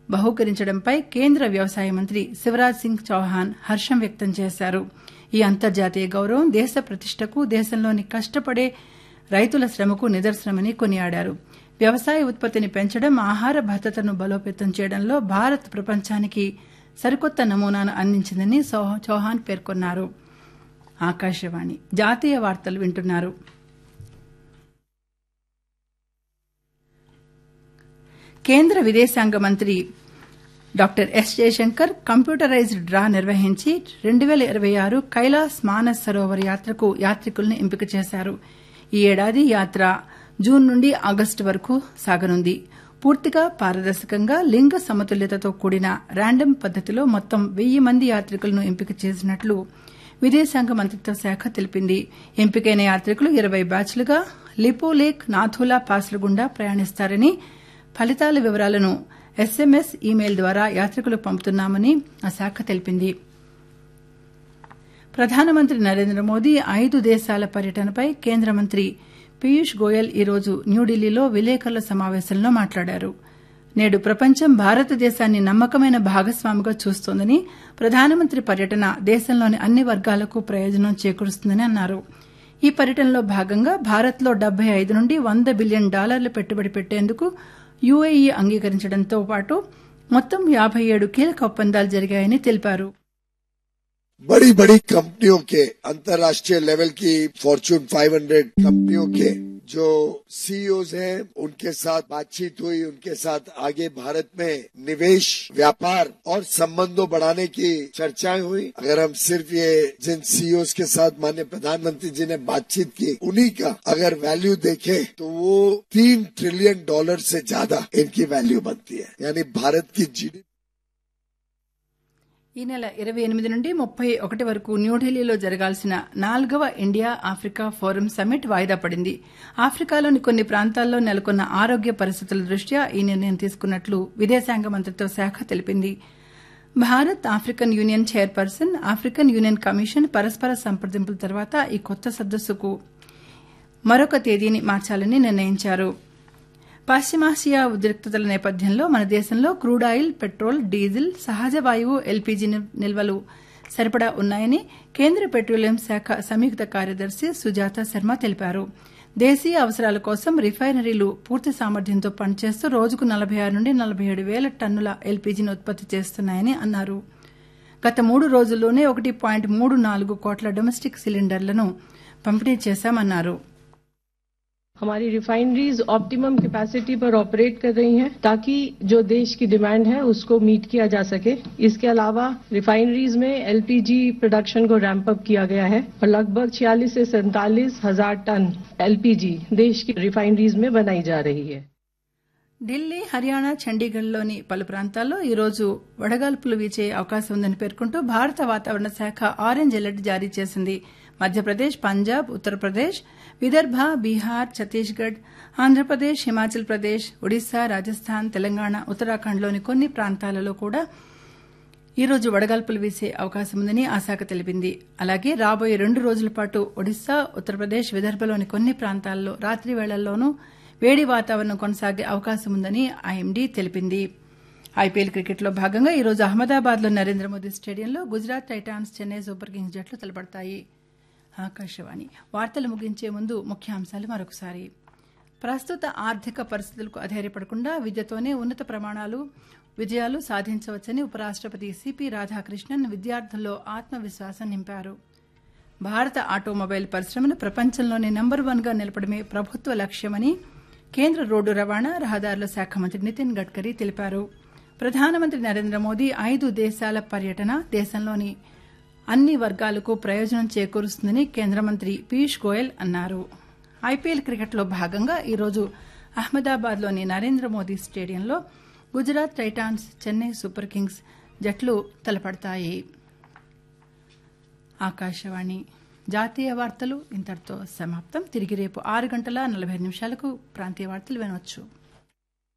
బహూకరించడంపై కేంద్ర వ్యవసాయ మంత్రి శివరాజ్ సింగ్ చౌహాన్ హర్షం వ్యక్తం చేశారు ఈ అంతర్జాతీయ గౌరవం దేశ ప్రతిష్టకు దేశంలోని కష్టపడే రైతుల శ్రమకు నిదర్శనమని కొనియాడారు వ్యవసాయ ఉత్పత్తిని పెంచడం ఆహార భద్రతను బలోపేతం చేయడంలో భారత్ ప్రపంచానికి సరికొత్త నమూనాను అందించిందని చౌహాన్ పేర్కొన్నారు ఆకాశవాణి జాతీయ వార్తలు వింటున్నారు కేంద్ర విదేశాంగ మంత్రి doctor S Jaishankar computerised draw నిర్వహించి రెండు పేల ఇరవై ఆరు కైలాస్ మానస్ సరోవర్ యాత్రకు యాత్రికులను ఎంపిక చేశారు ఈ ఏడాది యాత్ర జూన్ నుండి ఆగస్టు వరకు సాగనుంది పూర్తిగా పారదర్శకంగా లింగ సమతుల్యతతో కూడిన ర్యాండమ్ పద్దతిలో మొత్తం వెయ్యి మంది యాత్రికులను ఎంపిక చేసినట్లు విదేశాంగ మంత్రిత్వ శాఖ తెలిపింది ఎంపికైన యాత్రికులు ఇరవై బ్యాచ్లుగా లిపోలేక్ నాథులా పాస్ల గుండా ప్రయాణిస్తారని ఫలితాల వివరాలను ఎస్ఎంఎస్ ఇమెయిల్ ద్వారా యాత్రికులు పంపుతున్నామని ఆ శాఖ తెలిపింది ప్రధానమంత్రి నరేంద్ర మోదీ ఐదు దేశాల పర్యటనపై కేంద్ర మంత్రి పీయూష్ గోయల్ ఈరోజు న్యూఢిల్లీలో విలేకరుల సమావేశంలో మాట్లాడారు నేడు ప్రపంచం భారతదేశాన్ని నమ్మకమైన భాగస్వామిగా చూస్తోందని ప్రధానమంత్రి పర్యటన దేశంలోని అన్ని వర్గాలకు ప్రయోజనం చేకూరుస్తుందని అన్నారు ఈ పర్యటనలో భాగంగా భారత్లో డెబ్బై ఐదు నుండి వంద బిలియన్ డాలర్ల పెట్టుబడి పెట్టేందుకు యూఏఈ అంగీకరించడంతో పాటు మొత్తం యాబై ఏడు కీలక ఒప్పందాలు జరిగాయని తెలిపారు बड़ी बड़ी कंपनियों के अंतर्राष्ट्रीय लेवल की फॉर्चून 500 कंपनियों के जो सीईओज हैं उनके साथ बातचीत हुई उनके साथ आगे भारत में निवेश व्यापार और संबंधों बढ़ाने की चर्चाएं हुई अगर हम सिर्फ ये जिन सीईओज के साथ माननीय प्रधानमंत्री जी ने बातचीत की उन्हीं का अगर वैल्यू देखें तो वो तीन ट्रिलियन डॉलर से ज्यादा इनकी वैल्यू बनती है यानी भारत की जीडीपी ఈ నెల ఇరవై ఎనిమిది నుండి ముప్పై ఒకటి వరకు న్యూఢిల్లీలో జరగాల్సిన నాలుగవ ఇండియా ఆఫ్రికా ఫోరం సమ్మిట్ వాయిదా పడింది ఆఫ్రికాలోని కొన్ని ప్రాంతాల్లో నెలకొన్న ఆరోగ్య పరిస్థితుల దృష్ట్యా ఈ నిర్ణయం తీసుకున్నట్లు విదేశాంగ మంత్రిత్వ శాఖ తెలిపింది Bharat African union chairperson African union commission పరస్పర సంప్రదింపుల తర్వాత ఈ కొత్త సదస్సుకు మరొక తేదీని మార్చాలని నిర్ణయించారు పశ్చిమాసియా ఉద్రిక్తతల నేపథ్యంలో మన దేశంలో క్రూడ్ ఆయిల్ పెట్రోల్ డీజిల్ సహజ వాయువు ఎల్పీజీ నిల్వలు సరిపడా ఉన్నాయని కేంద్ర పెట్రోలియం శాఖ సంయుక్త కార్యదర్శి సుజాత శర్మ తెలిపారు దేశీయ అవసరాల కోసం రిఫైనరీలు పూర్తి సామర్థ్యంతో పనిచేస్తూ రోజుకు నలభై ఆరు నుండి నలభై ఏడు వేల టన్నుల ఎల్పీజీని ఉత్పత్తి చేస్తున్నాయని అన్నారు గత మూడు రోజుల్లోనే ఒకటి పాయింట్ మూడు నాలుగు కోట్ల డొమెస్టిక్ సిలిండర్లను పంపిణీ చేశామన్నారు हमारी रिफाइनरीज ऑप्टिमम कैपेसिटी पर ऑपरेट कर रही हैं ताकि जो देश की डिमांड है उसको मीट किया जा सके इसके अलावा रिफाइनरीज में एलपीजी प्रोडक्शन को रैंप अप किया गया है और लगभग 46 से सैंतालीस हजार टन एलपीजी देश की रिफाइनरीज में बनाई जा रही है ఢిల్లీ హర్యానా చండీగఢ్లోని పలు ప్రాంతాల్లో ఈరోజు వడగాల్పులు వీచే అవకాశం ఉందని పేర్కొంటూ భారత వాతావరణ శాఖ ఆరెంజ్ అలర్ట్ జారీ చేసింది మధ్యప్రదేశ్ పంజాబ్ ఉత్తరప్రదేశ్ విదర్భ బీహార్ ఛత్తీస్గఢ్ ఆంధ్రప్రదేశ్ హిమాచల్ ప్రదేశ్ ఒడిశా రాజస్థాన్ తెలంగాణ ఉత్తరాఖండ్లోని కొన్ని ప్రాంతాలలో కూడా ఈరోజు వడగాల్పులు వీసే అవకాశం ఉందని ఆ శాఖ తెలిపింది అలాగే రాబోయే రెండు రోజుల పాటు ఒడిశా ఉత్తరప్రదేశ్ విదర్భలోని కొన్ని ప్రాంతాల్లో రాత్రి వేళల్లోనూ వేడి వాతావరణం కొనసాగే అవకాశం ఉందని ఐఎండీ తెలిపింది ఐపీఎల్ క్రికెట్లో భాగంగా ఈరోజు అహ్మదాబాద్లో నరేంద్ర మోదీ స్టేడియంలో Gujarat titans Chennai super kings జట్లు తలపడతాయి ఆకాశవాణి వార్తలు ముగించే ముందు ముఖ్యాంశాలు మరొకసారి ప్రస్తుత ఆర్థిక పరిస్థితులకు అధైర్యపడకుండా విద్యతోనే ఉన్నత ప్రమాణాలు విజయాలు సాధించవచ్చని ఉపరాష్టపతి సిపి రాధాకృష్ణన్ విద్యార్థుల్లో ఆత్మవిశ్వాసం నింపారు భారత ఆటోమొబైల్ పరిశ్రమను ప్రపంచంలోనే నంబర్ వన్గా నిలపడమే ప్రభుత్వ లక్ష్యమని కేంద్ర రోడ్డు రవాణా రహదారుల శాఖ మంత్రి నితిన్ గడ్కరీ తెలిపారు ప్రధానమంత్రి నరేంద్ర మోదీ ఐదు దేశాల పర్యటన దేశంలోని అన్ని వర్గాలకు ప్రయోజనం చేకూరుస్తుందని కేంద్ర మంత్రి పీయూష్ గోయల్ అన్నారు ఐపీఎల్ క్రికెట్లో భాగంగా ఈరోజు అహ్మదాబాద్లోని నరేంద్ర మోదీ స్టేడియంలో Gujarat titans Chennai super kings జట్లు తలపడతాయి ఆకాశవాణి జాతీయ వార్తలు ఇంతటితో సమాప్తం తిరిగి రేపు ఆరు గంటల నలభై నిమిషాలకు ప్రాంతీయ వార్తలు వినవచ్చు